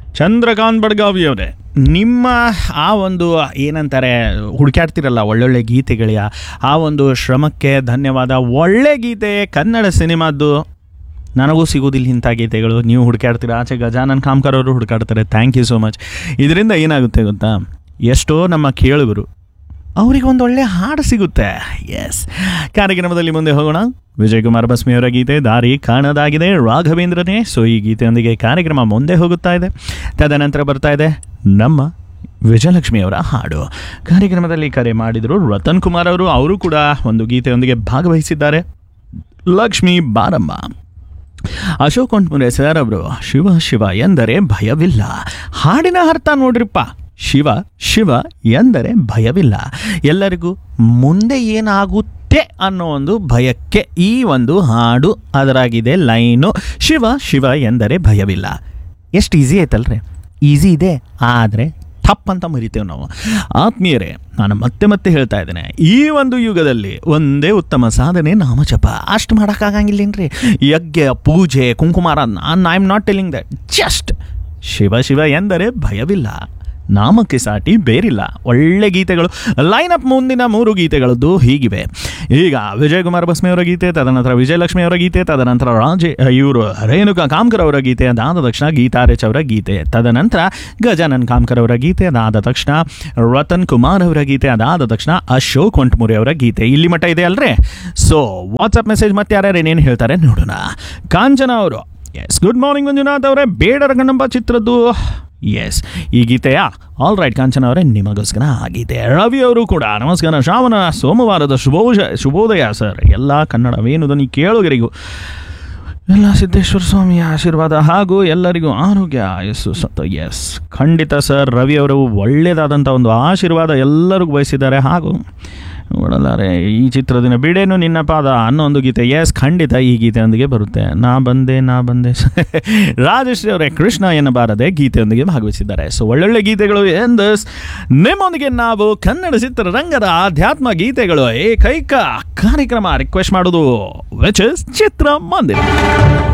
ಚಂದ್ರಕಾಂತ್ ಬಡ್ಗಾವಿ ಅವರೇ ನಿಮ್ಮ ಆ ಒಂದು ಏನಂತಾರೆ ಹುಡುಕಾಡ್ತಿರಲ್ಲ ಒಳ್ಳೊಳ್ಳೆ ಗೀತೆಗಳ ಆ ಒಂದು ಶ್ರಮಕ್ಕೆ ಧನ್ಯವಾದ ಒಳ್ಳೆ ಗೀತೆ ಕನ್ನಡ ಸಿನಿಮಾದ್ದು ನನಗೂ ಸಿಗೋದಿಲ್ಲ ಇಂಥ ಗೀತೆಗಳು ನೀವು ಹುಡುಕಾಡ್ತೀರಾ ಆಚೆ ಗಜಾನನ್ ಕಾಮ್ಕರ್ ಅವರು ಹುಡುಕಾಡ್ತಾರೆ ಥ್ಯಾಂಕ್ ಯು ಸೋ ಮಚ್ ಇದರಿಂದ ಏನಾಗುತ್ತೆ ಗೊತ್ತಾ ಎಷ್ಟೋ ನಮ್ಮ ಕೇಳುಗರು ಅವರಿಗೆ ಒಂದು ಒಳ್ಳೆ ಹಾಡು ಸಿಗುತ್ತೆ ಎಸ್ ಕಾರ್ಯಕ್ರಮದಲ್ಲಿ ಮುಂದೆ ಹೋಗೋಣ ವಿಜಯ್ ಕುಮಾರ್ ಬಸ್ಮಿಯವರ ಗೀತೆ ದಾರಿ ಕಾಣದಾಗಿದೆ ರಾಘವೇಂದ್ರನೇ ಸೊ ಈ ಗೀತೆಯೊಂದಿಗೆ ಕಾರ್ಯಕ್ರಮ ಮುಂದೆ ಹೋಗುತ್ತಾ ಇದೆ ತದನಂತರ ಬರ್ತಾ ಇದೆ ನಮ್ಮ ವಿಜಯಲಕ್ಷ್ಮಿಯವರ ಹಾಡು ಕಾರ್ಯಕ್ರಮದಲ್ಲಿ ಕರೆ ಮಾಡಿದರು ರತನ್ ಕುಮಾರ್ ಅವರು ಅವರು ಕೂಡ ಒಂದು ಗೀತೆಯೊಂದಿಗೆ ಭಾಗವಹಿಸಿದ್ದಾರೆ ಲಕ್ಷ್ಮಿ ಬಾರಮ್ಮ ಅಶೋಕ್ ಕೊಂಟ್ಮುರೆ ಸರ್ ಅವರು ಶಿವ ಶಿವ ಎಂದರೆ ಭಯವಿಲ್ಲ ಹಾಡಿನ ಅರ್ಥ ನೋಡ್ರಿಪ್ಪ ಶಿವ ಶಿವ ಎಂದರೆ ಭಯವಿಲ್ಲ ಎಲ್ಲರಿಗೂ ಮುಂದೆ ಏನಾಗುತ್ತೆ ಅನ್ನೋ ಒಂದು ಭಯಕ್ಕೆ ಈ ಒಂದು ಹಾಡು ಅದರಾಗಿದೆ ಲೈನು ಶಿವ ಶಿವ ಎಂದರೆ ಭಯವಿಲ್ಲ ಎಷ್ಟು ಈಸಿ ಆಯ್ತಲ್ರಿ ಈಸಿ ಇದೆ ಆದರೆ ತಪ್ಪಂತ ಮರಿತೇವೆ ನಾವು ಆತ್ಮೀಯರೇ ನಾನು ಮತ್ತೆ ಮತ್ತೆ ಹೇಳ್ತಾ ಇದ್ದೇನೆ ಈ ಒಂದು ಯುಗದಲ್ಲಿ ಒಂದೇ ಉತ್ತಮ ಸಾಧನೆ ನಾಮಜಪ ಅಷ್ಟು ಮಾಡೋಕ್ಕಾಗಂಗಿಲ್ಲೇನ್ರಿ ಯಜ್ಞ ಪೂಜೆ ಕುಂಕುಮಾರ ನಾನು I am not telling that just Shiva Shiva ಎಂದರೆ ಭಯವಿಲ್ಲ ನಾಮಕ್ಕೆ ಸಾಟಿ ಬೇರಿಲ್ಲ ಒಳ್ಳೆ ಗೀತೆಗಳು ಲೈನ್ ಅಪ್ ಮುಂದಿನ ಮೂರು ಗೀತೆಗಳದ್ದು ಹೀಗಿವೆ ಈಗ ವಿಜಯ್ ಕುಮಾರ್ ಬಸ್ಮಿಯವರ ಗೀತೆ ತದನಂತರ ವಿಜಯಲಕ್ಷ್ಮಿ ಅವರ ಗೀತೆ ತದನಂತರ ರಾಜೇ ಇವರು ರೇಣುಕಾ ಕಾಮ್ಕರ್ ಅವರ ಗೀತೆ ಅದಾದ ತಕ್ಷಣ ಗೀತಾ ರೆಚ್ ಅವರ ಗೀತೆ ತದನಂತರ ಗಜಾನನ್ ಕಾಮ್ಕರ್ ಅವರ ಗೀತೆ ಅದಾದ ತಕ್ಷಣ ರತನ್ ಕುಮಾರ್ ಅವರ ಗೀತೆ ಅದಾದ ತಕ್ಷಣ ಅಶೋಕ್ ಕೊಂಟ್ಮುರಿ ಅವರ ಗೀತೆ ಇಲ್ಲಿ ಮಟ್ಟ ಇದೆ ಅಲ್ರೇ ಸೊ ವಾಟ್ಸಪ್ ಮೆಸೇಜ್ ಮತ್ತೆ ಯಾರ್ಯಾರು ಏನೇನು ಹೇಳ್ತಾರೆ ನೋಡೋಣ ಕಾಂಚನ ಅವರು ಎಸ್ ಗುಡ್ ಮಾರ್ನಿಂಗ್ ಮಂಜುನಾಥ್ ಅವರೇ ಬೇಡರ ಗಣಂಬ ಚಿತ್ರದ್ದು ಎಸ್ ಈ ಗೀತೆಯ ಆಲ್ ರೈಟ್ ಕಾಂಚನ ಅವರೇ ನಿಮಗೋಸ್ಕರ ಆ ಗೀತೆ ರವಿ ಅವರು ಕೂಡ ನಮಸ್ಕಾರ ಶ್ರಾವಣ ಸೋಮವಾರದ ಶುಭೋಜ ಶುಭೋದಯ ಸರ್ ಎಲ್ಲ ಕನ್ನಡ ವೇಣುದನಿ ಕೇಳುಗರಿಗೂ ಎಲ್ಲ ಸಿದ್ದೇಶ್ವರ ಸ್ವಾಮಿಯ ಆಶೀರ್ವಾದ ಹಾಗೂ ಎಲ್ಲರಿಗೂ ಆರೋಗ್ಯ ಯಸ್ಸು ಸತ ಎಸ್ ಖಂಡಿತ ಸರ್ ರವಿ ಅವರು ಒಳ್ಳೆಯದಾದಂಥ ಒಂದು ಆಶೀರ್ವಾದ ಎಲ್ಲರಿಗೂ ಬಯಸಿದ್ದಾರೆ ಹಾಗೂ ನೋಡಲಾರೆ ಈ ಚಿತ್ರದಿನ ಬಿಡೇನು ನಿನ್ನ ಪಾದ ಅನ್ನೋ ಒಂದು ಗೀತೆ ಎಸ್ ಖಂಡಿತ ಈ ಗೀತೆಯೊಂದಿಗೆ ಬರುತ್ತೆ ನಾ ಬಂದೆ ನಾ ಬಂದೆ ರಾಜಶ್ರೀ ಅವರೇ ಕೃಷ್ಣ ಎನ್ನಬಾರದೆ ಗೀತೆಯೊಂದಿಗೆ ಭಾಗವಹಿಸಿದ್ದಾರೆ ಸೊ ಒಳ್ಳೊಳ್ಳೆ ಗೀತೆಗಳು ಎಂದಸ್ ನಿಮ್ಮೊಂದಿಗೆ ನಾವು ಕನ್ನಡ ಚಿತ್ರರಂಗದ ಆಧ್ಯಾತ್ಮ ಗೀತೆಗಳು ಏಕೈಕ ಕಾರ್ಯಕ್ರಮ ರಿಕ್ವೆಸ್ಟ್ ಮಾಡೋದು ವಿಚ್ ಇಸ್ ಚಿತ್ರ ಮಂದಿರ